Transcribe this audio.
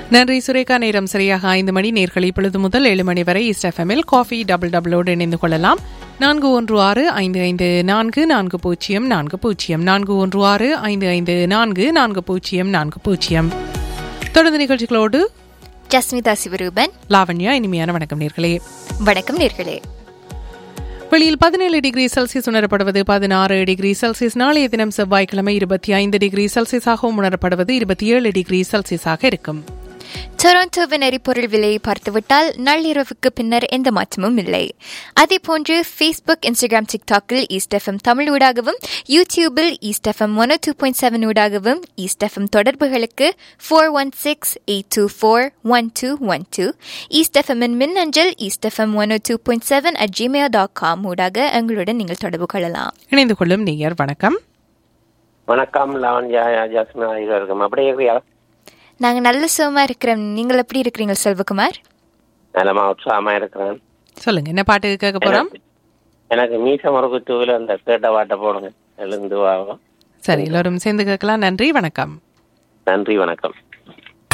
நன்றி சுரேகா நேரம் சரியாக ஐந்து மணி நேர்களை இப்பொழுது முதல் ஏழு மணி வரை ஈஸ்ட் எஃப்எம்மில் காஃபி டபுள் டபுளோடு இணைந்து கொள்ளலாம் நான்கு ஒன்று ஆறு ஐந்து ஐந்து நான்கு நான்கு பூஜ்ஜியம் நான்கு பூஜ்ஜியம் நான்கு ஒன்று ஆறு ஐந்து ஐந்து நான்கு நான்கு பூஜ்ஜியம் நான்கு பூஜ்ஜியம் தொடர்ந்து நிகழ்ச்சிகளோடு ஜஸ்மிதா சிவரூபன் லாவண்யா இனிமையான வணக்கம் நேர்களே வணக்கம் நேர்களே வெளியில் பதினேழு டிகிரி செல்சியஸ் உணரப்படுவது பதினாறு டிகிரி செல்சியஸ் நாளைய தினம் செவ்வாய்க்கிழமை இருபத்தி ஐந்து டிகிரி செல்சியஸாகவும் உணரப்படுவது இருபத்தி ஏழு டிகிரி செல்சியஸாக இருக்கும் டொரண்டோவின் எரிபொருள் விலையை பார்த்துவிட்டால் நள்ளிரவுக்கு பின்னர் எந்த மாற்றமும் இல்லை அதேபோன்று ஃபேஸ்புக் இன்ஸ்டாகிராம் டிக்டாக்கில் ஈஸ்ட் எஃப்எம் தமிழ் ஊடாகவும் யூடியூபில் East FM one two point seven ஊடாகவும் ஈஸ்ட் எஃப்எம் தொடர்புகளுக்கு four one six eight two four one two one two East எஃப்எம்மின் மின்னஞ்சல் East FM one two point seven at Gmail dot com ஊடாக எங்களுடன் நீங்கள் தொடர்பு கொள்ளலாம் இணைந்து கொள்ளும் நேயர் வணக்கம் வணக்கம் லாவண்யா ஜாஸ்மின் இருவருக்கும் அப்படியே இருக்கிறியா நாங்கள் நல்ல சுகமா இருக்கிறோம் நீங்கள் எப்படி இருக்கிறீங்க செல்வகுமார் நலமா உற்சாகமா இருக்கிறேன் சொல்லுங்க என்ன பாட்டு கேட்க போறோம் எனக்கு- எனக்கு மீச முறுக்கு டூவில் அந்த கேட்ட வாட்டை போடுங்க எழுந்து வாங்க சரி எல்லோரும் சேர்ந்து கேட்கலாம் நன்றி வணக்கம் நன்றி வணக்கம்